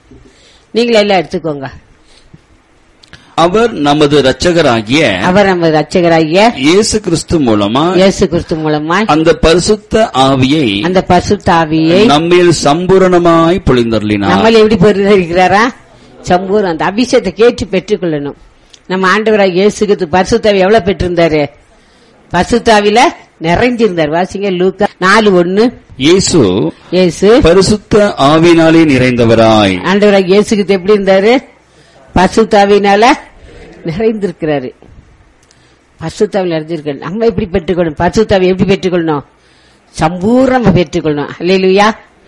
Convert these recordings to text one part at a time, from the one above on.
நீங்களே எல்லாம் எடுத்துக்கோங்க அவர் நமது இரட்சகராகிய அவர் நம்ம ரட்சகராகிய இயேசு கிறிஸ்து மூலமா இயேசு கிறிஸ்து மூலமாய் அந்த பரிசுத்த ஆவியை அந்த பசுத்தாவியை நம்மில் சம்பூரணமாய் பொழிந்தருளினார் நம்மள எப்படி பெறுகிறாரா சம்பூர் அந்த அபிஷேகத்தை கேட்டு பெற்றுக்கொள்ளணும் நம்ம ஆண்டவராக இயேசுக்கு பரிசுத்தாவி எவ்வளவு பெற்றிருந்தாரு பரிசுத்தாவில நிறைஞ்சிருந்தார் வாசிங்க லூக்கா நாலு ஒண்ணு இயேசு இயேசு பரிசுத்த ஆவினாலே நிறைந்தவராய் ஆண்டவராக இயேசுக்கு எப்படி இருந்தாரு பசுத்தாவினால நிறைந்திருக்கிறாரு பசுத்தாவில் நிறைஞ்சிருக்காரு நம்ம எப்படி பெற்றுக்கொள்ளணும் பசுத்தாவி எப்படி பெற்றுக்கொள்ளணும் சம்பூர்ணமா பெற்றுக்கொள்ளணும் அல்லையா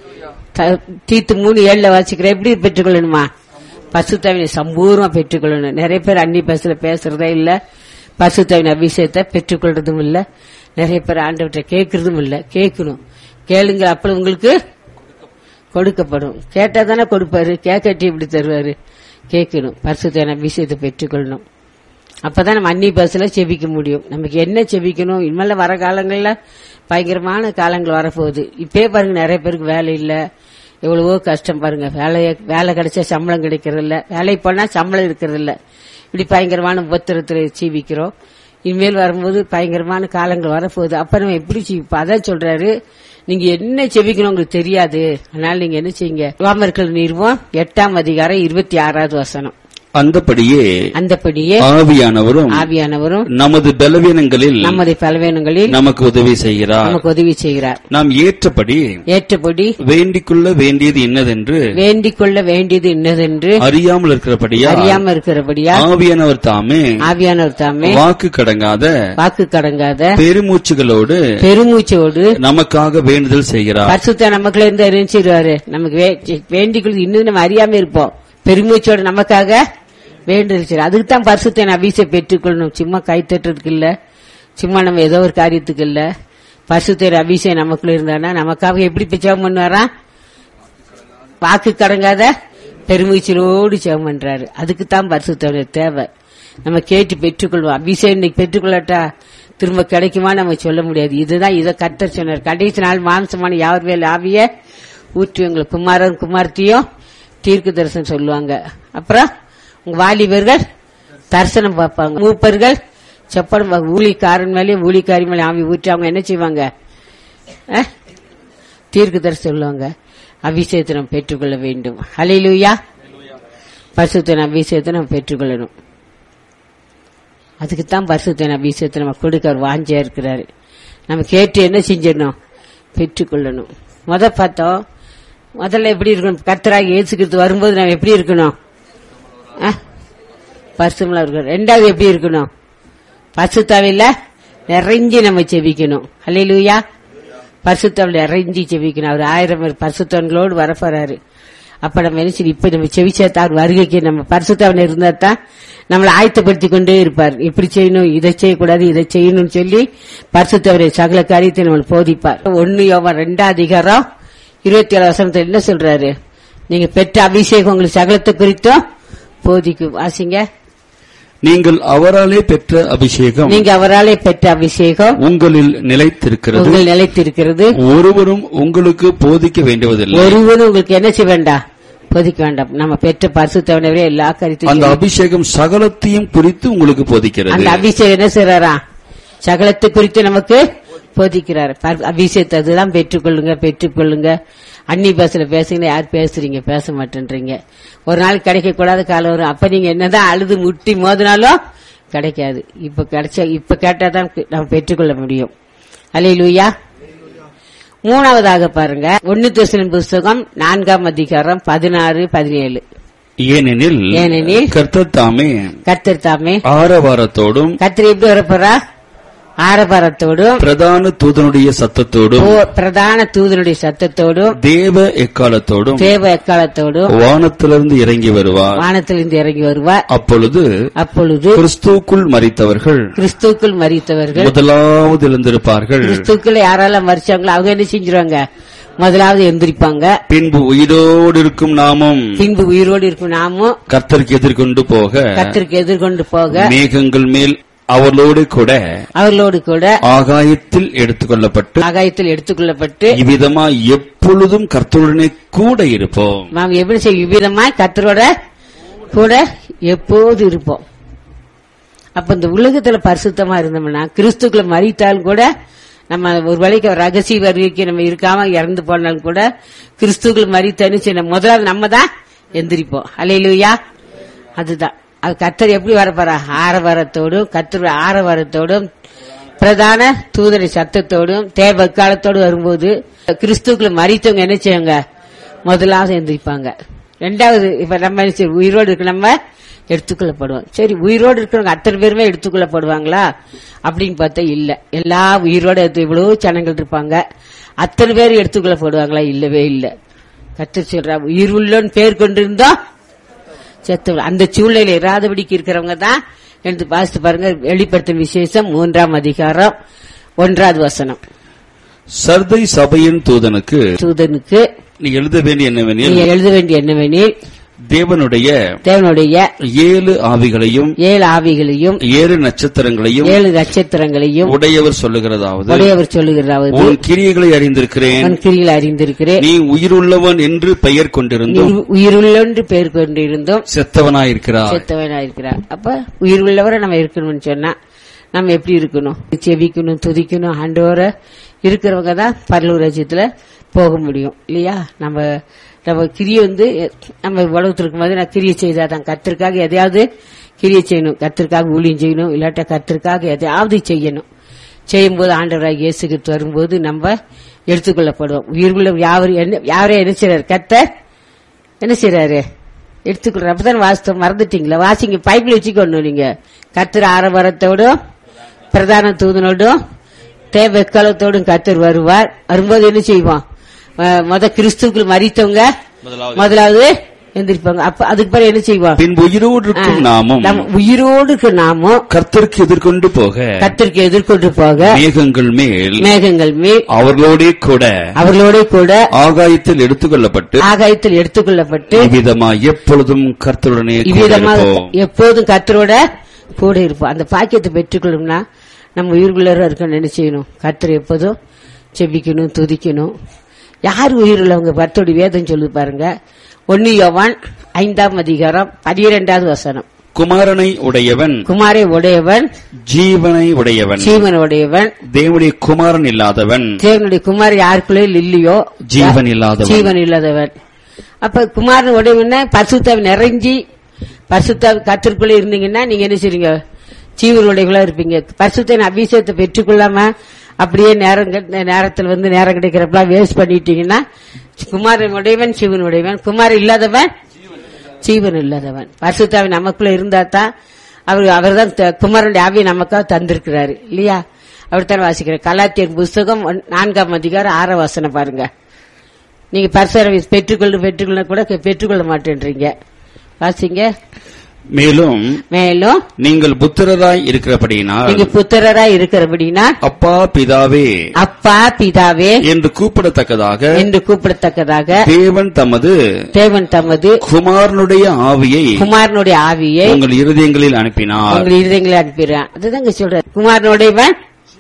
தீத்து மூணு ஏழுல வாசிக்கிற எப்படி பெற்றுக்கொள்ளணுமா பசுத்தாவினை சம்பூர்ணமா பெற்றுக்கொள்ளணும் நிறைய பேர் அன்னி பஸ்ல பேசுறதே இல்ல பசுத்தாவின் அபிஷேகத்தை பெற்றுக்கொள்றதும் இல்ல நிறைய பேர் ஆண்டவற்றை கேட்கறதும் இல்ல கேட்கணும் கேளுங்க அப்ப உங்களுக்கு கொடுக்கப்படும் கேட்டா தானே கொடுப்பாரு கேட்கட்டி இப்படி தருவாரு கேட்கணும் பரிசுத்தான விஷயத்தை பெற்றுக்கொள்ளணும் அப்பதான் நம்ம அன்னி பஸ்ல செபிக்க முடியும் நமக்கு என்ன செபிக்கணும் இனிமேல வர காலங்கள்ல பயங்கரமான காலங்கள் வரப்போகுது இப்பயே பாருங்க நிறைய பேருக்கு வேலை இல்ல எவ்வளவோ கஷ்டம் பாருங்க வேலைய வேலை கிடைச்சா சம்பளம் கிடைக்கிறது இல்ல வேலைக்கு போனா சம்பளம் இருக்கிறது இல்ல இப்படி பயங்கரமான உபத்திரத்துல ஜீவிக்கிறோம் இனிமேல் வரும்போது பயங்கரமான காலங்கள் வரப்போகுது அப்ப நம்ம எப்படி ஜீவிப்போம் அதான் சொல்றாரு நீங்க என்ன செபிக்கணும் உங்களுக்கு தெரியாது அதனால நீங்க என்ன செய்யுங்க ரோமர்கள் நிறுவம் எட்டாம் அதிகாரம் இருபத்தி ஆறாவது வசனம் அந்தபடியே அந்தபடியே ஆவியானவரும் ஆவியானவரும் நமது பலவீனங்களில் நமது பலவீனங்களில் நமக்கு உதவி செய்கிறார் நமக்கு உதவி செய்கிறார் நாம் ஏற்றபடி ஏற்றபடி வேண்டிக்கொள்ள வேண்டியது இன்னதென்று வேண்டிக் கொள்ள வேண்டியது இன்னதென்று அறியாமல் இருக்கிறபடியா அறியாம இருக்கிறபடியா ஆவியானவர் தாமே ஆவியானவர் தாமே வாக்கு கடங்காத வாக்கு கடங்காத பெருமூச்சுகளோடு பெருமூச்சோடு நமக்காக வேண்டுதல் செய்கிறார் பரிசுத்த நமக்குள்ள இருந்து அறிஞ்சிருவாரு நமக்கு வே- வேண்டிக் கொள்வது இன்னும் நம்ம அறியாம இருப்போம் பெருமூச்சோட நமக்காக வேண்டுதல் அதுக்கு தான் பரிசுத்த அபிஷேகம் பெற்றுக்கொள்ளணும் சும்மா கை தட்டுறதுக்கு இல்ல சும்மா நம்ம ஏதோ ஒரு காரியத்துக்கு இல்ல பரிசுத்த அபிஷேகம் நமக்குள்ள இருந்தானா நமக்காக எப்படி இப்ப ஜெபம் பண்ணுவாரா வாக்கு கடங்காத பெருமூச்சலோடு ஜெபம் பண்றாரு அதுக்கு தான் பரிசுத்தவனுடைய தேவை நம்ம கேட்டு பெற்றுக்கொள்வோம் அபிஷேகம் இன்னைக்கு பெற்றுக்கொள்ளட்டா திரும்ப கிடைக்குமா நம்ம சொல்ல முடியாது இதுதான் இதை கத்தர் சொன்னார் கடைசி நாள் மாம்சமான யார் மேல் ஆவிய ஊற்றி உங்களுக்கு குமாரன் குமார்த்தியும் தீர்க்க தரிசனம் சொல்லுவாங்க அப்புறம் உங்க வாலிபர்கள் தரிசனம் பார்ப்பாங்க மூப்பர்கள் செப்படம் பார்ப்பாங்க. ஊழிக்காரன் மேலேயும் ஊழிக்காரி மேலே ஆவி ஊற்றி அவங்க என்ன செய்வாங்க அஹ்? தீர்க்க தரிசனம் சொல்லுவாங்க அபிஷேகத்தை நம்ம பெற்றுக்கொள்ள வேண்டும் ஹalleluya பரிசுத்தன அபிஷேகத்தை நம்ம பெற்றுக்கொள்ளணும் அதுக்கு தான் பரிசுத்தன அபிஷேகத்தை நம்ம கொடுக்க அவர் வாஞ்சியா இருக்கிறாரு நம்ம கேட்டு என்ன செஞ்சிடணும் பெற்றுக்கொள்ளணும் முத பார்த்தோம் முதல்ல எப்படி இருக்கணும் கர்த்தராக இயேசுக்கிறது வரும்போது நம்ம எப்படி இருக்கணும் பரிசுமலா இருக்கணும் ரெண்டாவது எப்படி இருக்கணும் பரிசுத்தாவில நிறைஞ்சு நம்ம செபிக்கணும் அல்லையிலூயா பரிசுத்தாவில் நிறைஞ்சு செபிக்கணும் அவர் ஆயிரம் பேர் பரிசுத்தவன்களோடு வரப்போறாரு அப்ப நம்ம என்ன செய்யணும்? இப்ப நம்ம செவிச்சா அவர் வருகைக்கு நம்ம பரிசுத்தாவன் இருந்தா தான் நம்மளை ஆயத்தப்படுத்தி கொண்டே இருப்பார் இப்படி செய்யணும் இதை செய்யக்கூடாது இதை செய்யணும்னு சொல்லி பரிசுத்தவரை சகல காரியத்தை நம்ம போதிப்பார் ஒன்னு யோவான் ரெண்டாம் அதிகாரம் இருபத்தி ஏழு வசனத்துல என்ன சொல்றாரு நீங்க பெற்ற அபிஷேகம் உங்களுக்கு சகலத்தை குறித்தும் போதிக்கும் வாசிங்க நீங்கள் அவராலே பெற்ற அபிஷேகம் நீங்க அவராலே பெற்ற அபிஷேகம் உங்களில் நிலைத்திருக்கிறது உங்கள் நிலைத்திருக்கிறது ஒருவரும் உங்களுக்கு போதிக்க வேண்டுவதில்லை ஒருவரும் உங்களுக்கு என்ன செய்ய வேண்டாம் போதிக்க வேண்டாம் நம்ம பெற்ற பரிசுத்தவனவரே எல்லா அந்த கருத்தையும் அபிஷேகம் சகலத்தையும் குறித்து உங்களுக்கு போதிக்கிறது அந்த அபிஷேகம் என்ன செய்யறாரா சகலத்தை குறித்து நமக்கு போதிக்கிறார் பர்- அபிஷேகத்தை அதுதான் பெற்றுக்கொள்ளுங்க பெற்றுக்கொள்ளுங்க அன்னி பஸ்ல பேசுங்க யார் பேசுறீங்க பேச மாட்டேன்றீங்க ஒரு நாள் கிடைக்க கூடாத காலம் வரும் அப்ப நீங்க என்னதான் அழுது முட்டி மோதினாலும் கிடைக்காது இப்ப கிடைச்ச இப்ப கேட்டாதான் நம்ம பெற்றுக்கொள்ள முடியும் அல்லேலூயா மூணாவதாக பாருங்க ஒன்னு தோசனின் புஸ்தகம் நான்காம் அதிகாரம் பதினாறு பதினேழு ஏனெனில் ஏனெனில் கர்த்தர் தாமே கர்த்தர் தாமே ஆரவாரத்தோடும் கர்த்தர் எப்படி வரப்போறா ஆரபாரத்தோடும் பிரதான தூதனுடைய சத்தத்தோடும் ஓ- பிரதான தூதனுடைய சத்தத்தோடும் தேவ எக்காலத்தோடும் தேவ எக்காலத்தோடும் வானத்திலிருந்து இறங்கி வருவார் வானத்திலிருந்து இறங்கி வருவார் அப்பொழுது அப்பொழுது கிறிஸ்துவுக்குள் மரித்தவர்கள் கிறிஸ்துக்குள் மறித்தவர்கள் முதலாவது எழுந்திருப்பார்கள் கிறிஸ்துக்குள் யாரெல்லாம் மறிச்சாங்களோ அவங்க என்ன செஞ்சிருவாங்க முதலாவது எந்திரிப்பாங்க பின்பு உயிரோடு இருக்கும் நாமும் பின்பு உயிரோடு இருக்கும் நாமும் கர்த்தருக்கு எதிர்கொண்டு போக கர்த்தருக்கு எதிர்கொண்டு போக மேகங்கள் மேல் அவர்களோடு கூட அவர்களோடு கூட ஆகாயத்தில் எடுத்துக்கொள்ளப்பட்டு ஆகாயத்தில் எடுத்துக்கொள்ளப்பட்டு இவ்விதமா எப்பொழுதும் கர்த்தருடனே கூட இருப்போம் நாம் எப்படி செய்யும் இவ்விதமாய் கத்தரோட கூட எப்போது இருப்போம் அப்ப இந்த உலகத்துல பரிசுத்தமா இருந்தோம்னா கிறிஸ்துக்குள்ள மறித்தாலும் கூட நம்ம ஒரு வேளைக்கு ரகசிய வருகைக்கு நம்ம இருக்காம இறந்து போனாலும் கூட கிறிஸ்துக்குள்ள மறித்தனு சின்ன முதலாவது நம்ம தான் எந்திரிப்போம் அலையிலுயா அதுதான் அது கத்தர் எப்படி வரப்போறா ஆரவாரத்தோடும் கத்தர் ஆரவாரத்தோடும் பிரதான தூதரை சத்தத்தோடும் தேவ காலத்தோடு வரும்போது கிறிஸ்துக்குள்ள மறித்தவங்க என்ன செய்வாங்க முதலாவது எந்திரிப்பாங்க ரெண்டாவது இப்ப நம்ம என்ன செய்வோம்? உயிரோடு இருக்க நம்ம எடுத்துக்கொள்ளப்படுவோம் சரி உயிரோடு இருக்கிறவங்க அத்தனை பேருமே எடுத்துக்கொள்ளப்படுவாங்களா அப்படின்னு பார்த்தா இல்ல எல்லா உயிரோட எடுத்து இவ்வளவு ஜனங்கள் இருப்பாங்க அத்தனை பேர் எடுத்துக்கொள்ளப்படுவாங்களா இல்லவே இல்ல கத்து சொல்றா உயிர் உள்ளோன்னு பேர் கொண்டிருந்தோம் செத்து அந்த சூழ்நிலை இராதபடிக்கு இருக்கிறவங்க தான் எடுத்து வாசித்து பாருங்க வெளிப்படுத்தும் விசேஷம் மூன்றாம் அதிகாரம் ஒன்றாவது வசனம் சர்தை சபையின் தூதனுக்கு தூதனுக்கு நீ எழுத வேண்டிய என்னவெனில் நீங்க எழுத வேண்டிய என்னவெனில் தேவனுடைய தேவனுடைய ஏழு ஆவிகளையும் ஏழு ஆவிகளையும் ஏழு நட்சத்திரங்களையும் ஏழு நட்சத்திரங்களையும் உடையவர் சொல்லுகிறதாவது உடையவர் சொல்லுகிறாவது உன் கிரியைகளை அறிந்திருக்கிறேன் உன் கிரியில் அறிந்திருக்கிறேன் நீ உயிருள்ளவன் என்று பெயர் கொண்டிருந்தும் நீ உயிருள்ளொன்று பேர் கொண்டிருந்தோம் செத்தவனாயிருக்கிறாய் செத்தவனாயிருக்கிறார் அப்ப உயிர் உள்ளவரை நம்ம இருக்கணும்னு சொன்னா நம்ம எப்படி இருக்கணும் செவிக்கணும் துதிக்கணும் ஆண்டோர இருக்கிறவங்க தான் பரலூர் ராஜ்யத்துல போக முடியும் இல்லையா நம்ம நம்ம கிரியை வந்து நம்ம உலகத்தில் இருக்கும்போது நான் கிரியை செய்தாதான் கத்திற்காக எதையாவது கிரியை செய்யணும் கத்திற்காக ஊழியம் செய்யணும் இல்லாட்ட கத்திற்காக எதையாவது செய்யணும் செய்யும்போது ஆண்டவராக இயேசு கிறிஸ்து வரும்போது நம்ம எடுத்துக்கொள்ளப்படுவோம் உயிர்குள்ள யாவர் என்ன யாரே என்ன செய்றாரு கத்தர் என்ன செய்யறாரு எடுத்துக்கொள்ற அப்பதான் வாசித்தோம் மறந்துட்டீங்களா வாசிங்க பைப்பில் வச்சுக்கணும் நீங்க கத்திர ஆரவாரத்தோடும் பிரதான தூதனோடும் தேவக்காலத்தோடும் கத்தர் வருவார் வரும்போது என்ன செய்வோம் அஹ் முத கிறிஸ்துக்குள் மறித்தவங்க முதலாவது எந்திரிப்பாங்க அப்ப அதுக்கு பிறகு என்ன செய்வோம் பின் உயிரோடு இருக்கும் நாமும் நம்ம உயிரோடு இருக்க நாமும் கர்த்தருக்கு எதிர்கொண்டு போக கத்திற்கு எதிர்கொண்டு போக மேகங்கள் மேல் மேகங்கள் மேல் அவர்களோடே கூட அவர்களோட கூட ஆகாயத்தில் எடுத்துக்கொள்ளப்பட்டு ஆகாயத்தில் எடுத்துக்கொள்ளப்பட்டு இவ்விதமா எப்பொழுதும் கர்த்தருடனே கூட இவ்விதமாக இருப்போம் எப்போதும் கத்தரோட கூட இருப்போம் அந்த பாக்கியத்தை பெற்றுக்கொள்ளணும்னா நம்ம உயிருக்குள்ளர இருக்கணும் என்ன செய்யணும் கத்தர் எப்போதும் செபிக்கணும் துதிக்கணும் யார் உயிர் உள்ளவங்க பர்த்தோடி வேதம் சொல்லு பாருங்க ஒன்னு யோவான் ஐந்தாம் அதிகாரம் பனிரெண்டாவது வசனம் குமாரனை உடையவன் குமாரை உடையவன் ஜீவனை உடையவன் ஜீவன் உடையவன் தேவனுடைய குமாரன் இல்லாதவன் தேவனுடைய குமார் யாருக்குள்ளே இல்லையோ ஜீவன் இல்லாதவன் ஜீவன் இல்லாதவன் அப்ப குமாரன் உடையவன பரிசுத்தாவி நிறைஞ்சி பரிசுத்தாவி கத்திற்குள்ள இருந்தீங்கன்னா நீங்க என்ன செய்றீங்க ஜீவன் உடையவங்களா இருப்பீங்க பரிசுத்தின் அபிஷேகத்தை பெற்றுக்கொள்ளாம அப்படியே நேரம் கெட்ட- நேரத்துல வந்து நேரம் கிடைக்கிறப்பெல்லாம் வேஸ்ட் பண்ணிட்டீங்கன்னா குமாரன் உடையவன் ஜீவன் உடையவன் குமாரன் இல்லாதவன் ஜீவன் இல்லாதவன் பரிசுத்தாவி நமக்குள்ள இருந்தா தான் அவர் அவர் தான் குமாரனுடைய ஆவியை நமக்காக தந்திருக்கிறாரு இல்லையா அவர் தான் வாசிக்கிறார் கலாத்தியர் புஸ்தகம் ஒன்- நான்காம் அதிகாரம் ஆறாம் வசனம் பாருங்க நீங்க பரிசுத்தாவி பெற்றுக்கொள்ள பெற்றுக்கொள்ள கூட பெற்றுக்கொள்ள மாட்டேன்றீங்க வாசிங்க மேலும் மேலும் நீங்கள் புத்திரராய் இருக்கிறபடியினால் நீங்க புத்திரரா இருக்கிறபடினா அப்பா பிதாவே அப்பா பிதாவே என்று கூப்பிடத்தக்கதாக என்று கூப்பிடத்தக்கதாக தேவன் தமது தேவன் தமது குமாரனுடைய ஆவியை குமாரனுடைய ஆவியை உங்கள் இருதயங்களில் அனுப்பினார் உங்கள் இருதயங்களை அனுப்பிடுறான் அதுதாங்க சொல்ற குமாரனுடையவன்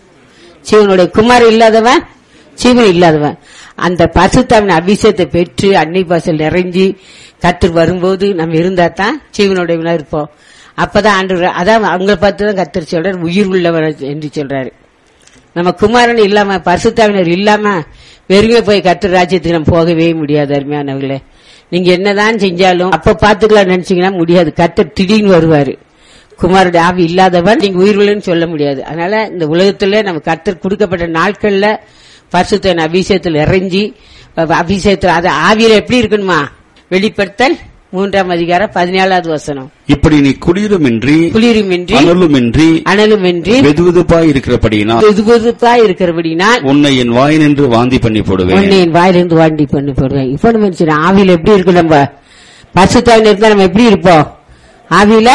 சிவனுடைய குமார் இல்லாதவன் சிவன் இல்லாதவன் அந்த பசுத்தாவின் அபிஷேகத்தை பெற்று அன்னை பாசல் நிறைஞ்சி கத்து வரும்போது நம்ம இருந்தா தான் ஜீவனுடையவனா இருப்போம் அப்பதான் ஆண்டு அதான் அவங்கள பார்த்து தான் கத்தர் சொல்றாரு உயிர் உள்ளவர் என்று சொல்றாரு நம்ம குமாரன் இல்லாம பரிசுத்தாவினர் இல்லாம வெறுமே போய் கத்தர் ராஜ்யத்துக்கு நம்ம போகவே முடியாது அருமையானவர்களே நீங்க என்னதான் செஞ்சாலும் அப்ப பாத்துக்கலாம் நினைச்சீங்கன்னா முடியாது கத்தர் திடீர்னு வருவாரு குமாருடைய ஆவி இல்லாதவன் நீங்க உயிர்களுன்னு சொல்ல முடியாது அதனால இந்த உலகத்துல நம்ம கத்தர் கொடுக்கப்பட்ட நாட்கள்ல பரிசுத்தன் அபிஷேகத்தில் இறங்கி அஹ் அபிஷேகத்தில் அது ஆவியில எப்படி இருக்கணுமா வெளிப்படுத்தல் மூன்றாம் அதிகாரம் பதினேழாவது வசனம் இப்படி நீ குளிருமின்றி குளிருமின்றி அனலுமின்றி அனலுமின்றி வெதுவெதுப்பாய் இருக்கிறபடியினால் வெதுவெதுப்பா இருக்கிறபடினால் உன்னை என் வாய் நின்று வாந்தி பண்ணி போடுவேன் உன்னை என் வாயிலிருந்து வாண்டி பண்ணி போடுவேன் இப்ப நம்ம சரி ஆவியில எப்படி இருக்கு நம்ம பரிசுத்தாவில இருந்தா நம்ம எப்படி இருப்போம் ஆவியில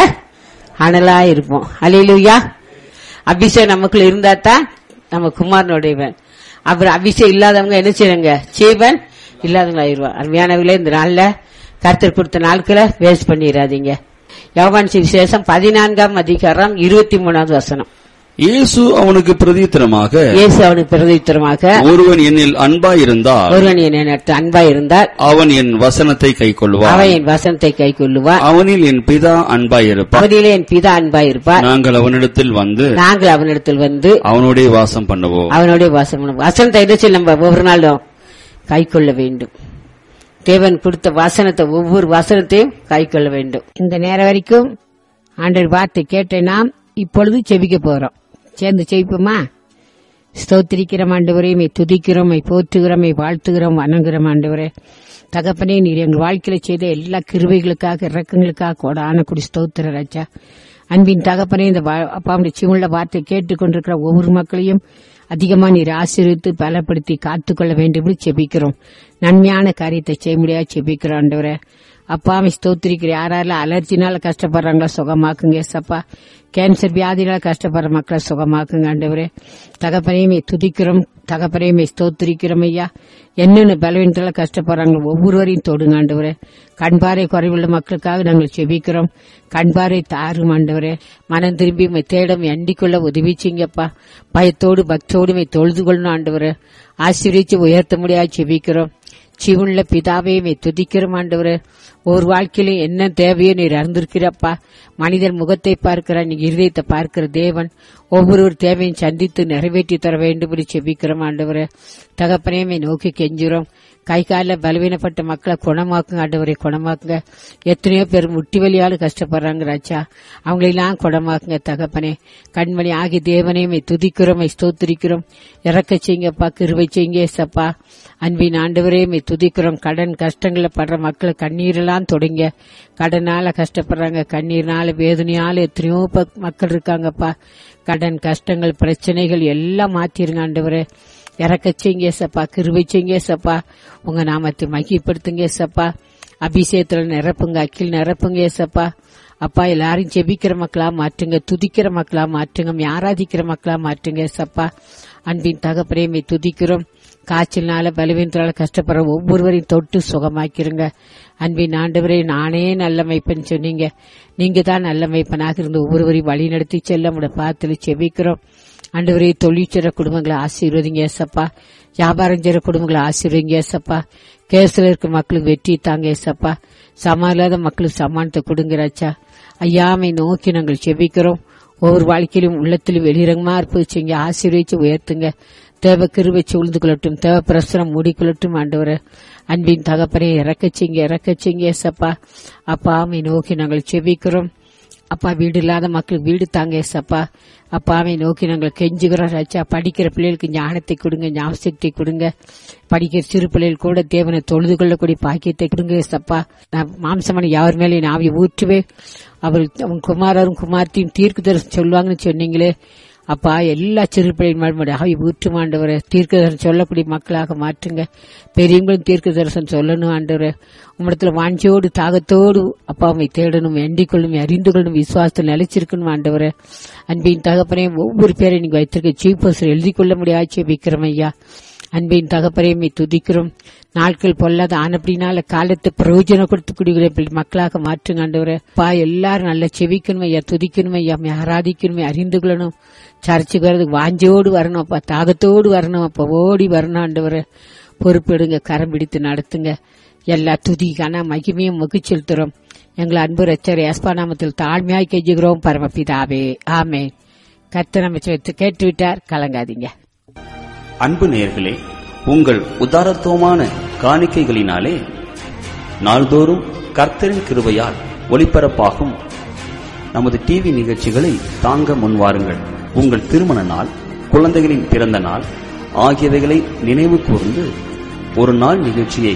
அனலா இருப்போம் அலையிலுயா அபிஷேகம் நமக்குள்ள இருந்தா தான் நம்ம குமாரனுடையவன் அப்புறம் அபிஷேகம் இல்லாதவங்க என்ன செய்றாங்க சீவன் இல்லாதவங்க ஆயிடுவான் அருமையானவங்களே இந்த நாள்ல கர்த்தர் கொடுத்த நாட்களை வேஸ்ட் பண்ணிடாதீங்க யோவான் சுவிசேஷம் பதினான்காம் அதிகாரம் இருபத்தி மூணாவது வசனம் இயேசு அவனுக்கு பிரதித்திரமாக இயேசு அவனுக்கு பிரதித்திரமாக ஒருவன் என்னில் அன்பாயிருந்தால் ஒருவன் என்னிடத்து அன்பா இருந்தால் அவன் என் வசனத்தை கைக்கொள்வான் அவன் என் வசனத்தை கை கொள்ளுவான் அவனில் என் பிதா அன்பாயிருப்பான் அவனிலே என் பிதா அன்பா இருப்பார் நாங்கள் அவனிடத்தில் வந்து நாங்கள் அவனிடத்தில் வந்து அவனுடைய வாசம் பண்ணுவோம் அவனுடைய வாசம் பண்ணுவோம். வசனத்தை என்ன செய்ய நம்ம ஒவ்வொரு நாளும் கை கொள்ள வேண்டும் தேவன் கொடுத்த வசனத்தை ஒவ்வொரு வசனத்தையும் கை கொள்ள வேண்டும் இந்த நேரம் வரைக்கும் ஆண்டவர் வார்த்தை கேட்ட நாம் இப்பொழுது செபிக்க போறோம் சேர்ந்து செபிப்போமா ஸ்தோத்திரிக்கிறோம் ஆண்டவரே மை துதிக்கிறோம் மை போற்றுகிறோம் மை வாழ்த்துகிறோம் வணங்குகிறோம் ஆண்டவரே தகப்பனே நீர் எங்கள் வாழ்க்கையில செய்த எல்லா கிருபைகளுக்காக இறக்கங்களுக்காக கோடான குடி ஸ்தோத்திர ராஜா அன்பின் தகப்பனே இந்த வா- அப்பாவுடைய சிவுள்ள வார்த்தை கேட்டுக்கொண்டிருக்கிற ஒவ்வொரு மக்களையும் அதிகமா நீர் ஆசீர்வித்து பலப்படுத்தி காத்துக்கொள்ள வேண்டும் என்று செபிக்கிறோம் நன்மையான காரியத்தை செய்ய முடியாது செபிக்கிறோம் ஆண்டவரே அப்பாவை ஸ்தோத்திரிக்கிற யாரெல்லாம் அலர்ஜினால கஷ்டப்படுறாங்களோ சுகமாக்குங்க சப்பா கேன்சர் வியாதினால கஷ்டப்படுற மக்களை சுகமாக்குங்க ஆண்டவரே தகப்பனையுமே துதிக்கிறோம் தகப்பனையுமே ஸ்தோத்திரிக்கிறோம் ஐயா என்னென்ன பலவீனத்தால கஷ்டப்படுறாங்களோ ஒவ்வொருவரையும் தொடுங்க ஆண்டவரே கண்பாறை குறைவுள்ள மக்களுக்காக நாங்கள் செபிக்கிறோம் கண்பாறை தாரும் ஆண்டவரே மனம் திரும்பி உம்மை தேடம் எண்டிக்குள்ள உதவி செய்யுங்கப்பா பயத்தோடு பக்தியோடு உம்மை தொழுது கொள்ளணும் ஆண்டவரே ஆசீர்வதிச்சு உயர்த்த முடியாது செபிக்கிறோம் ஜீவனுள்ள பிதாவையுமே துதிக்கிறோம் ஆண்டவரே ஒரு வாழ்க்கையில என்ன தேவையோ நீர் அறிந்திருக்கிறப்பா மனிதன் முகத்தை பார்க்கிற நீ இருதயத்தை பார்க்கிற தேவன் ஒவ்வொரு தேவையும் சந்தித்து நிறைவேற்றி தர வேண்டும் என்று செபிக்கிறோம் ஆண்டவரே தகப்பனையுமே நோக்கி கெஞ்சுறோம் கை காலில் பலவீனப்பட்ட மக்களை குணமாக்குங்க ஆண்டவரை குணமாக்குங்க எத்தனையோ பேர் முட்டி வலியால கஷ்டப்படுறாங்க ராஜா அவங்களெல்லாம் குணமாக்குங்க தகப்பனே கண்மணி ஆகி தேவனையுமே துதிக்கிறோம் ஸ்தோத்திரிக்கிறோம் இறக்க செய்யுங்கப்பா கிருவை செய்யுங்க ஏசப்பா அன்பின் ஆண்டவரே மை துதிக்கிறோம் கடன் கஷ்டங்களை படுற மக்களை கண்ணீரெல்லாம் தொடங்க கடனால கஷ்டப்படுறாங்க கண்ணீர்னால வேதனையால எத்தனையோ பக்- மக்கள் இருக்காங்கப்பா கடன் கஷ்டங்கள் பிரச்சனைகள் எல்லாம் மாத்திருங்க ஆண்டவரே இறக்க செய்யுங்க சப்பா கிருவை செய்யுங்க சப்பா உங்க நாமத்தை மகிப்படுத்துங்க சப்பா அபிஷேகத்துல நிரப்புங்க அக்கில் நிரப்புங்க சப்பா அப்பா எல்லாரும் ஜெபிக்கிற மக்களா மாற்றுங்க துதிக்கிற மக்களா மாற்றுங்க ஆராதிக்கிற மக்களா மாற்றுங்க சப்பா அன்பின் தகப்பரையுமே துதிக்கிறோம் காய்ச்சல்னால பலவீனத்தினால கஷ்டப்படுற ஒவ்வொருவரையும் தொட்டு சுகமாக்கிருங்க அன்பின் ஆண்டவரே நானே நல்ல மைப்பன்னு சொன்னீங்க நீங்க தான் நல்ல மைப்பனாக இருந்து ஒவ்வொருவரையும் வழி நடத்தி செல்ல முட பார்த்து செபிக்கிறோம் ஆண்டவரே தொழிற்சிற குடும்பங்களை ஆசீர்வதிங்க ஏசப்பா வியாபாரம் செய்யற குடும்பங்களை ஆசீர்வதிங்க ஏசப்பா கேஸ்ல இருக்க மக்களுக்கு வெற்றி தாங்க ஏசப்பா சமா இல்லாத மக்களுக்கு சமானத்தை கொடுங்கிறாச்சா ஐயாமை நோக்கி நாங்கள் செபிக்கிறோம் ஒவ்வொரு வாழ்க்கையிலும் உள்ளத்திலும் வெளிரங்கமா இருப்பது செய்யுங்க ஆசீர்வதிச்சு உயர்த்துங்க தேவ கிருவை சூழ்ந்து கொள்ளட்டும் தேவ பிரசனம் மூடிக்கொள்ளட்டும் ஆண்டவரே அன்பின் தகப்பனே இறக்கச் செய்யுங்க இறக்கச் செய்யுங்க ஏசப்பா அப்பா ஆமை நோக்கி நாங்கள் செபிக்கிறோம் அப்பா வீடு இல்லாத மக்களுக்கு வீடு தாங்க ஏசப்பா அப்பாவை நோக்கி நாங்கள் கெஞ்சுகிறோம் ராஜா படிக்கிற பிள்ளைகளுக்கு ஞானத்தை கொடுங்க ஞாபகத்தை கொடுங்க படிக்கிற சிறு பிள்ளைகள் கூட தேவனை தொழுது கொள்ளக்கூடிய பாக்கியத்தை கொடுங்க ஏசப்பா நான் மாம்சமான யார் மேலே நான் ஆவியை ஊற்றுவே அவர் அவன் குமாரரும் குமார்த்தியும் தீர்க்கு தரிசனம் சொல்லுவாங்கன்னு சொன்னீங்களே அப்பா எல்லா சிறு பிள்ளைகள் ஆவி ஊற்று ஆண்டவரை தீர்க்க தரிசனம் சொல்லக்கூடிய மக்களாக மாற்றுங்க பெரியவங்களும் தீர்க்க தரிசனம் சொல்லணும் ஆண்டவரை உம்மிடத்துல வாஞ்சியோடு தாகத்தோடு அப்பாவை தேடணும் எண்டிக் கொள்ளும் அறிந்து கொள்ளும் விசுவாசத்தில் நிலைச்சிருக்கணும் ஆண்டவரை அன்பின் தகப்பனையும் ஒவ்வொரு பேரை நீங்க வைத்திருக்க சீஃப் பர்சன் எழுதி கொள்ள முடியாச்சு விக்ரம் ஐயா அன்பின் தகப்பரையுமே துதிக்கிறோம் நாட்கள் பொல்லாத ஆனப்படினால காலத்தை பிரயோஜனம் கொடுத்து குடிக்கிற மக்களாக மாற்றுங்க ஆண்டவரே பா எல்லாரும் நல்லா செவிக்கணும் ஐயா துதிக்கணும் ஐயா உம்மை ஆராதிக்கணுமே அறிந்து கொள்ளணும் சர்ச்சுக்கு வர்றதுக்கு வாஞ்சோடு வரணும் அப்பா தாகத்தோடு வரணும் அப்பா ஓடி வரணும் ஆண்டவரே பொறுப்பெடுங்க கரம் பிடித்து நடத்துங்க எல்லா துதிக்கான மகிமையும் முகி செலுத்துறோம் எங்கள் அன்பு ரச்சர் ஏஸ்பா நாமத்தில் தாழ்மையாய் கெஞ்சுகிறோம் பரமபிதாவே ஆமே கர்த்தர் அமைச்சு கேட்டுவிட்டார் கலங்காதீங்க அன்பு நேயர்களே உங்கள் உதாரத்துவமான காணிக்கைகளினாலே நாள்தோறும் கர்த்தரின் கிருபையால் ஒளிபரப்பாகும் நமது டிவி நிகழ்ச்சிகளை தாங்க முன்வாருங்கள் உங்கள் திருமண நாள் குழந்தைகளின் பிறந்த நாள் ஆகியவைகளை நினைவு கூர்ந்து ஒரு நாள் நிகழ்ச்சியை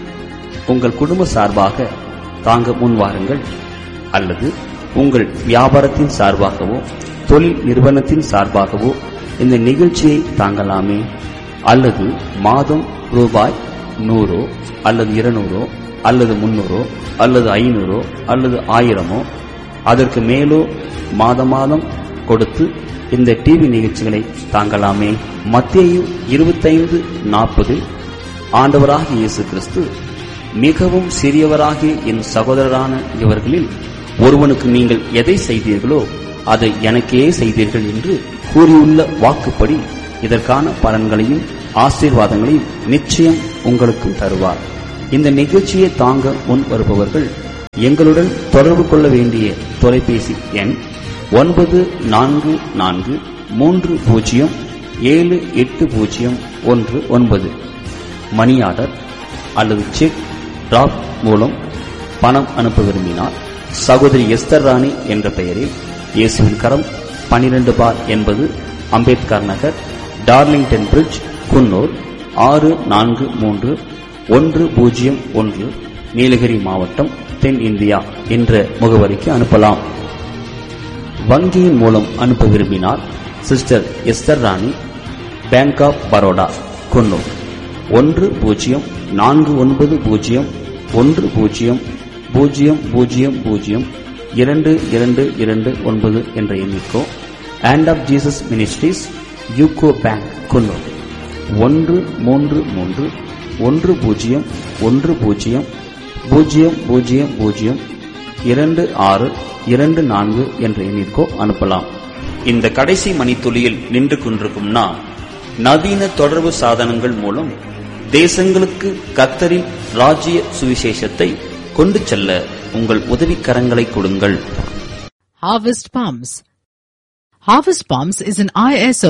உங்கள் குடும்ப சார்பாக தாங்க முன்வாருங்கள் அல்லது உங்கள் வியாபாரத்தின் சார்பாகவோ தொழில் நிறுவனத்தின் சார்பாகவோ இந்த நிகழ்ச்சியை தாங்கலாமே அல்லது மாதம் ரூபாய் நூறோ அல்லது இருநூறோ அல்லது முன்னூறோ அல்லது ஐநூறோ அல்லது ஆயிரமோ அதற்கு மேலோ மாத மாதம் கொடுத்து இந்த டிவி நிகழ்ச்சிகளை தாங்கலாமே மத்தேயு இருபத்தைந்து நாற்பதில் ஆண்டவராகிய இயேசு கிறிஸ்து மிகவும் சிறியவராகிய என் சகோதரரான இவர்களில் ஒருவனுக்கு நீங்கள் எதை செய்தீர்களோ அதை எனக்கே செய்தீர்கள் என்று கூறியுள்ள வாக்குப்படி இதற்கான பலன்களையும் ஆசீர்வாதங்களையும் நிச்சயம் உங்களுக்கும் தருவார் இந்த நிகழ்ச்சியை தாங்க முன் வருபவர்கள் எங்களுடன் தொடர்பு கொள்ள வேண்டிய தொலைபேசி எண் ஒன்பது நான்கு நான்கு மூன்று பூஜ்ஜியம் ஏழு எட்டு பூஜ்ஜியம் ஒன்று ஒன்பது மணி ஆர்டர் அல்லது செக் டிராப் மூலம் பணம் அனுப்ப விரும்பினார் சகோதரி எஸ்தர் ராணி என்ற பெயரில் இயேசுவின் கரம் பனிரெண்டு பார் என்பது அம்பேத்கர் நகர் டார்லிங்டன் பிரிட்ஜ் குன்னூர் ஆறு நான்கு மூன்று ஒன்று பூஜ்ஜியம் ஒன்று நீலகிரி மாவட்டம் தென் இந்தியா என்ற முகவரிக்கு அனுப்பலாம் வங்கியின் மூலம் அனுப்ப விரும்பினார் sister Esther Rani bank of Baroda Coonoor ஒன்று பூஜ்ஜியம் நான்கு ஒன்பது பூஜ்ஜியம் ஒன்று பூஜ்ஜியம் பூஜ்ஜியம் பூஜ்ஜியம் பூஜ்ஜியம் இரண்டு இரண்டு இரண்டு ஒன்பது என்ற எண்ணிக்கோ hand of Jesus ministries UCO bank Coonoor ஒன்று மூன்று மூன்று ஒன்று பூஜ்ஜியம் ஒன்று பூஜ்ஜியம் பூஜ்ஜியம் பூஜ்ஜியம் பூஜ்ஜியம் இரண்டு ஆறு இரண்டு நான்கு என்ற எண்ணிற்கோ அனுப்பலாம் இந்த கடைசி மணித்துளியில் நின்று கொண்டிருக்கும் நான் நவீன தொடர்பு சாதனங்கள் மூலம் தேசங்களுக்கு கத்தரின் ராஜ்ய சுவிசேஷத்தை கொண்டு செல்ல உங்கள் உதவிக்கரங்களை கொடுங்கள் Harvest Palms. Harvest Palms is an ISO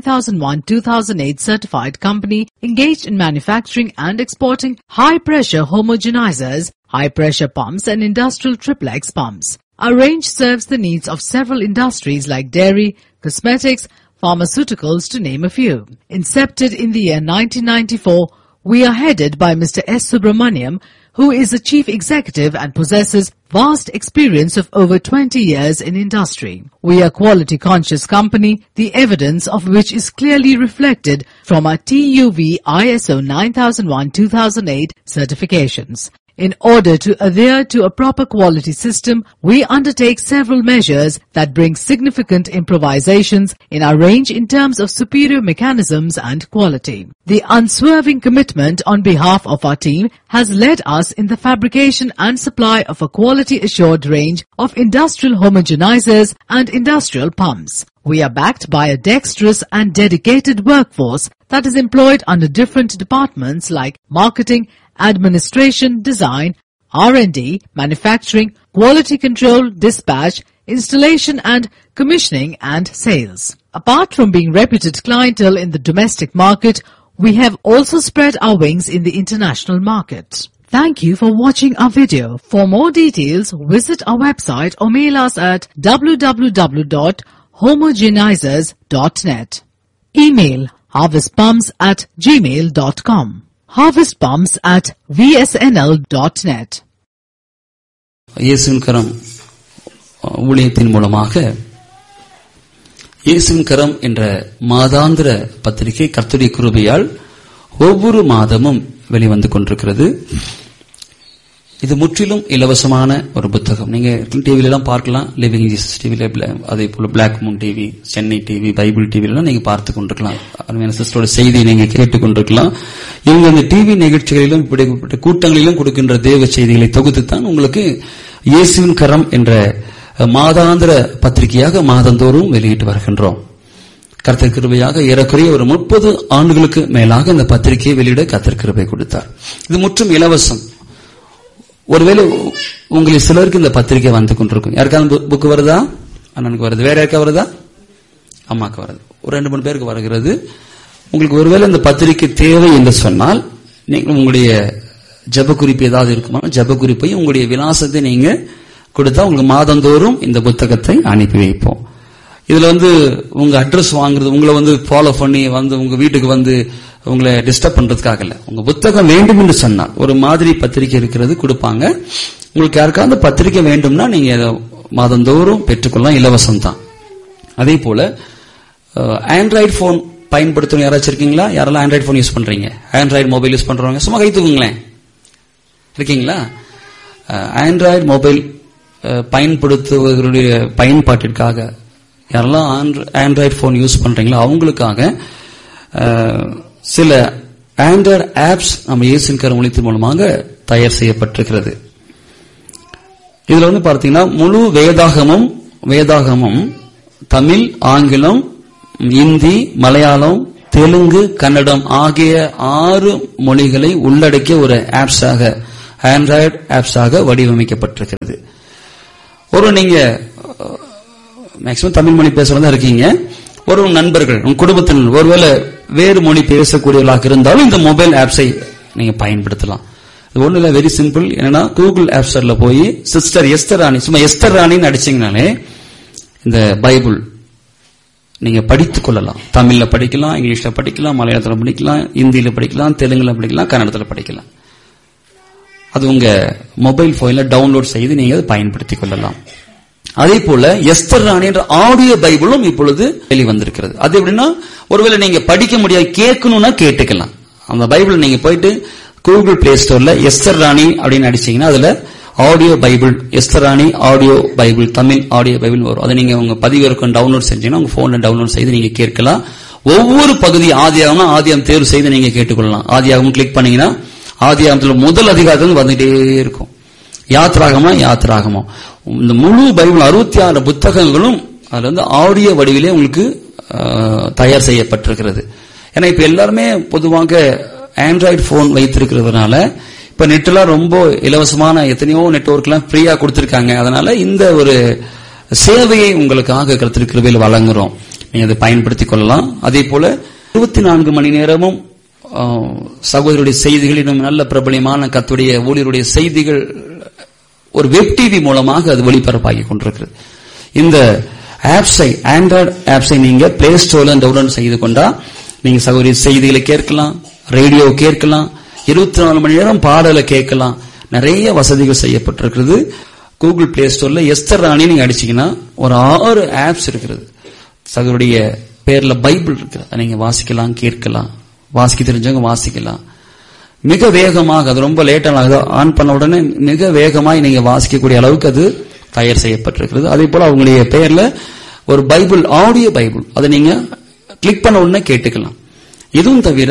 9001-2008 certified company engaged in manufacturing and exporting high-pressure homogenizers, high-pressure pumps and industrial triplex pumps. Our range serves the needs of several industries like dairy, cosmetics, pharmaceuticals to name a few. Incepted in the year 1994, we are headed by Mr. S. Subramaniam, who is a chief executive and possesses vast experience of over 20 years in industry. We are quality conscious company, the evidence of which is clearly reflected from our TUV ISO 9001-2008 certifications. In order to adhere to a proper quality system, we undertake several measures that bring significant improvisations in our range in terms of superior mechanisms and quality. The unswerving commitment on behalf of our team has led us in the fabrication and supply of a quality assured range of industrial homogenizers and industrial pumps. We are backed by a dexterous and dedicated workforce that is employed under different departments like marketing, administration, design, R&D, manufacturing, quality control, dispatch, installation and commissioning and sales. Apart from being reputed clientele in the domestic market, we have also spread our wings in the international market. Thank you for watching our video. For more details, visit our website or mail us at www.homogenizers.net. Email harvestpumps at gmail.com. harvestpumps at vsnl.net. இயேசுவின் கரம் ஊழியத்தின் மூலமாக இயேசுவின் கரம் என்ற மாதாந்திர பத்திரிகை கர்த்தருடைய கிருபையால் ஒவ்வொரு மாதமும் வெளிவந்து கொண்டிருக்கிறது இது முற்றிலும் இலவசமான ஒரு புத்தகம் நீங்க டிவில எல்லாம் பார்க்கலாம் லிவிங் ஜீசஸ் டிவில அதே போல Black Moon TV Chennai TV Bible TV எல்லாம் நீங்க பார்த்து கொண்டிருக்கலாம் அருமையான சிஸ்டரோட செய்தியை நீங்க கேட்டுக் கொண்டிருக்கலாம் இவங்க அந்த டிவி நிகழ்ச்சிகளிலும் இப்படிப்பட்ட கூட்டங்களிலும் கொடுக்கின்ற தேவ செய்திகளை தொகுத்து தான் உங்களுக்கு இயேசுவின் கரம் என்ற மாதாந்திர பத்திரிகையாக மாதந்தோறும் வெளியிட்டு வருகின்றோம் கர்த்தர் கிருபையாக ஏறக்குறைய ஒரு முப்பது ஆண்டுகளுக்கு மேலாக இந்த பத்திரிகையை வெளியிட கர்த்தர் கிருபை கொடுத்தார் இது முற்றும் இலவசம் ஒருவேளை உங்களுக்கு சிலருக்கு இந்த பத்திரிகை வந்து கொண்டிருக்கும் யாருக்காவது புக் வருதா அண்ணனுக்கு வருது வேற யாருக்கா வருதா அம்மாக்கு வருது ஒரு ரெண்டு மூணு பேருக்கு வருகிறது உங்களுக்கு ஒருவேளை இந்த பத்திரிகை தேவை என்று சொன்னால் நீங்கள் உங்களுடைய ஜப குறிப்பு ஏதாவது இருக்குமா ஜப குறிப்பையும் உங்களுடைய விலாசத்தை நீங்க கொடுத்தா உங்களுக்கு மாதந்தோறும் இந்த புத்தகத்தை அனுப்பி வைப்போம் இதுல வந்து உங்க அட்ரஸ் வாங்குறது உங்களை வந்து ஃபாலோ பண்ணி வந்து உங்க வீட்டுக்கு வந்து உங்களை டிஸ்டர்ப் பண்றதுக்காக இல்ல உங்க புத்தகம் வேண்டும் என்று சொன்னால் ஒரு மாதிரி பத்திரிகை இருக்கிறது கொடுப்பாங்க உங்களுக்கு யாருக்காவது பத்திரிகை வேண்டும்னா நீங்க மாதந்தோறும் பெற்றுக்கொள்ளலாம் இலவசம் தான் அதே போல ஆண்ட்ராய்டு போன் பயன்படுத்தணும் யாராச்சும் இருக்கீங்களா யாரெல்லாம் ஆண்ட்ராய்டு போன் யூஸ் பண்றீங்க ஆண்ட்ராய்டு மொபைல் யூஸ் பண்றவங்க சும்மா கை தூக்குங்களேன் இருக்கீங்களா ஆண்ட்ராய்டு மொபைல் பயன்படுத்துவதனுடைய பயன்பாட்டிற்காக யாரெல்லாம் ஆண்ட்ராய்டு போன் யூஸ் பண்றீங்களோ அவங்களுக்காக சில ஆண்ட்ராய்டு ஆப்ஸ் நம்ம இயேசின் கருமொழித்தின் மூலமாக தயார் செய்யப்பட்டிருக்கிறது இதுல வந்து பார்த்தீங்கன்னா முழு வேதாகமும் வேதாகமும் தமிழ் ஆங்கிலம் இந்தி மலையாளம் தெலுங்கு கன்னடம் ஆகிய ஆறு மொழிகளை உள்ளடக்கிய ஒரு ஆப்ஸாக ஆண்ட்ராய்டு ஆப்ஸாக வடிவமைக்கப்பட்டிருக்கிறது ஒரு நீங்க மேக்சிமம் தமிழ் மொழி பேசுறதா இருக்கீங்க ஒரு உங்க நண்பர்கள் உங்க குடும்பத்தினர் ஒருவேளை வேறு மொழி பேசக்கூடியவர்களாக இருந்தாலும் இந்த மொபைல் ஆப்ஸை நீங்க பயன்படுத்தலாம் இது ஒண்ணு இல்ல வெரி சிம்பிள் என்னன்னா கூகுள் ஆப் ஸ்டோர்ல போய் சிஸ்டர் எஸ்தர் ராணி சும்மா எஸ்தர் ராணின்னு அடிச்சீங்கனாலே இந்த பைபிள் நீங்க படித்துக் கொள்ளலாம் தமிழ்ல படிக்கலாம் இங்கிலீஷ்ல படிக்கலாம் மலையாளத்துல படிக்கலாம் இந்தியில படிக்கலாம் தெலுங்குல படிக்கலாம் கன்னடத்துல படிக்கலாம் அது உங்க மொபைல் போன்ல டவுன்லோட் செய்து நீங்க அதை பயன்படுத்திக் கொள்ளலாம் அதே போல எஸ்தர் ராணி என்ற ஆடியோ பைபிளும் இப்பொழுது வெளிவந்திருக்கிறது அது எப்படின்னா ஒருவேளை நீங்க படிக்க முடியாது கேட்கணும்னா கேட்டுக்கலாம் அந்த பைபிள் நீங்க போயிட்டு கூகுள் பிளே ஸ்டோர்ல எஸ்தர் ராணி அப்படின்னு அடிச்சீங்கன்னா அதுல audio Bible Esther Rani audio Bible Tamil audio Bible வரும் அதை நீங்க உங்க பதிவிறக்கம் டவுன்லோட் செஞ்சீங்கன்னா உங்க போன்ல டவுன்லோட் செய்து நீங்க கேட்கலாம் ஒவ்வொரு பகுதி ஆதியாகம்னா ஆதியாகம் தேர்வு செய்து நீங்க கேட்டுக்கொள்ளலாம் ஆதியாகம் கிளிக் பண்ணீங்கன்னா ஆதியாகத்துல முதல் அதிகாரத்துல வந்துட்டே இருக்கும் யாத்ராகமா யாத்ராகமா இந்த முழு பைபிள் அறுபத்தி ஆறு புத்தகங்களும் அதுல வந்து ஆடியோ வடிவிலே உங்களுக்கு ஆஹ், தயார் செய்யப்பட்டிருக்கிறது ஏன்னா இப்ப எல்லாருமே பொதுவாக ஆண்ட்ராய்டு போன் வைத்திருக்கிறதுனால இப்ப நெட்லாம் ரொம்ப இலவசமான எத்தனையோ நெட்வொர்க்லாம் ஃப்ரீயா கொடுத்திருக்காங்க அதனால இந்த ஒரு சேவையை உங்களுக்காக கருத்திருக்கிறவையில் வழங்குறோம் நீங்க அதை பயன்படுத்திக் கொள்ளலாம் அதே போல இருபத்தி நான்கு மணி நேரமும் ஆஹ், சகோதரருடைய செய்திகள் இன்னும் நல்ல பிரபலியமான கத்துடைய ஊழியருடைய செய்திகள் ஒரு வெப் டிவி மூலமாக அது ஒளிபரப்பாகி கொண்டிருக்கிறது இந்த ஆப்ஸை ஆண்ட்ராய்டு ஆப்ஸை நீங்க பிளே ஸ்டோர்ல டவுன்லோட் செய்து கொண்டா நீங்க சகோதரி செய்திகளை கேட்கலாம் ரேடியோ கேட்கலாம் இருபத்தி நாலு மணி நேரம் பாடலை கேட்கலாம் நிறைய வசதிகள் செய்யப்பட்டிருக்கிறது கூகுள் பிளே ஸ்டோர்ல எஸ்தர் ராணி நீங்க அடிச்சீங்கன்னா ஒரு ஆறு ஆப்ஸ் இருக்கிறது சகோதரிய பேர்ல பைபிள் இருக்கு அதை நீங்க வாசிக்கலாம் கேட்கலாம் வாசிக்க தெரிஞ்சவங்க வாசிக்கலாம் மிக வேகமாக அது ரொம்ப லேட்டாக ஆன் பண்ண உடனே மிக வேகமாய் நீங்க வாசிக்கக்கூடிய அளவுக்கு அது தயார் செய்யப்பட்டிருக்கிறது அதே போல அவங்களுடைய பெயர்ல ஒரு பைபிள் ஆடியோ பைபிள் அதை நீங்க கிளிக் பண்ண உடனே கேட்டுக்கலாம் இதுவும் தவிர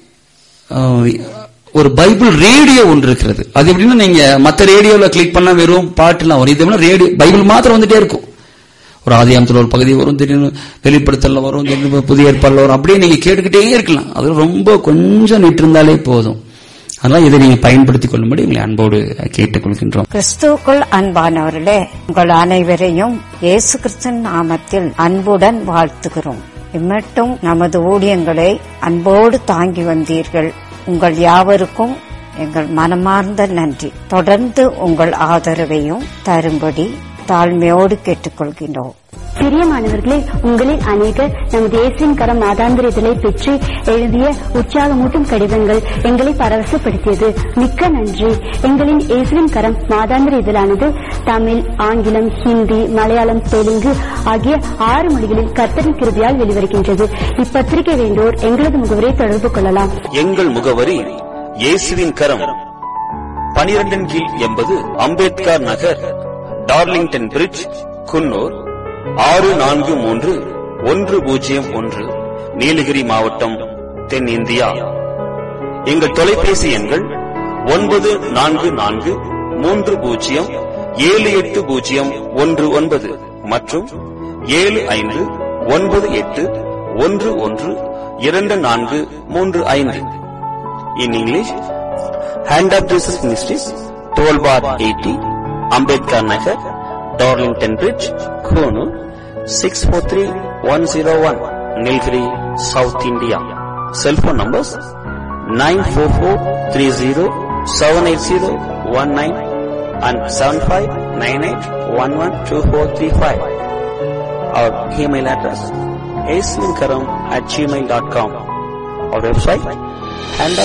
அஹ், ஒரு பைபிள் ரேடியோ ஒன்று இருக்கிறது அது எப்படின்னா நீங்க மத்த ரேடியோல கிளிக் பண்ணா வெறும் பாட்டுலாம் வரும் இது ரேடியோ பைபிள் மாத்திரம் வந்துட்டே இருக்கும் ஒரு ஆதியாமத்தில் ஒரு பகுதி வரும் திடீர்னு வெளிப்படுத்தல வரும் திடீர்னு புதிய ஏற்பாடுல வரும் அப்படியே நீங்க கேட்டுக்கிட்டே இருக்கலாம் அது ரொம்ப கொஞ்சம் நிட்டு இருந்தாலே போதும் அதனால இதை நீங்க பயன்படுத்திக் கொள்ளும்படி உங்களை அன்போடு கேட்டுக்கொள்கின்றோம் கிறிஸ்துவுக்குள் அன்பானவர்களே உங்கள் அனைவரையும் இயேசு கிறிஸ்தன் நாமத்தில் அன்புடன் வாழ்த்துகிறோம் இம்மட்டும் நமது ஊழியங்களை அன்போடு தாங்கி வந்தீர்கள் உங்கள் யாவருக்கும் எங்கள் மனமார்ந்த நன்றி தொடர்ந்து உங்கள் ஆதரவையும் தரும்படி தாழ்மையோடு கேட்டுக்கொள்கின்றோம் பிரியமானவர்களே உங்களில் அநேகர் நமது இயேசுவின் கரம் மாதாந்திர இதழை பெற்று எழுதிய உற்சாகமூட்டும் கடிதங்கள் எங்களை பரவசப்படுத்தியது மிக்க நன்றி எங்களின் இயேசுவின் கரம் மாதாந்திர இதழானது தமிழ் ஆங்கிலம் ஹிந்தி மலையாளம் தெலுங்கு ஆகிய ஆறு மொழிகளில் கர்த்தரின் கிருபையால் வெளிவருகின்றது இப்பத்திரிகை வேண்டோர் எங்களது முகவரை தொடர்பு கொள்ளலாம் எங்கள் முகவரி இயேசுவின் கரம் பனிரெண்டின் கீழ் எண்பது அம்பேத்கர் நகர் டார்லிங்டன் பிரிட்ஜ் குன்னூர் ஆறு நான்கு மூன்று ஒன்று பூஜ்ஜியம் ஒன்று நீலகிரி மாவட்டம் தென்னிந்தியா எங்கள் தொலைபேசி எண்கள் ஒன்பது நான்கு நான்கு மூன்று பூஜ்ஜியம் ஏழு எட்டு பூஜ்ஜியம் ஒன்று ஒன்பது மற்றும் ஏழு ஐந்து ஒன்பது எட்டு ஒன்று ஒன்று இரண்டு நான்கு மூன்று ஐந்து in English hand of Jesus ministries twelve bar eighty Ambedkar Nagar Darlington bridge Coonoor six four three one zero one Nilgiri south India cellphone numbers nine four four three zero seven eight zero one nine and seven five nine eight one one two four three five our email address aslinkaram at gmail.com. Our website, hand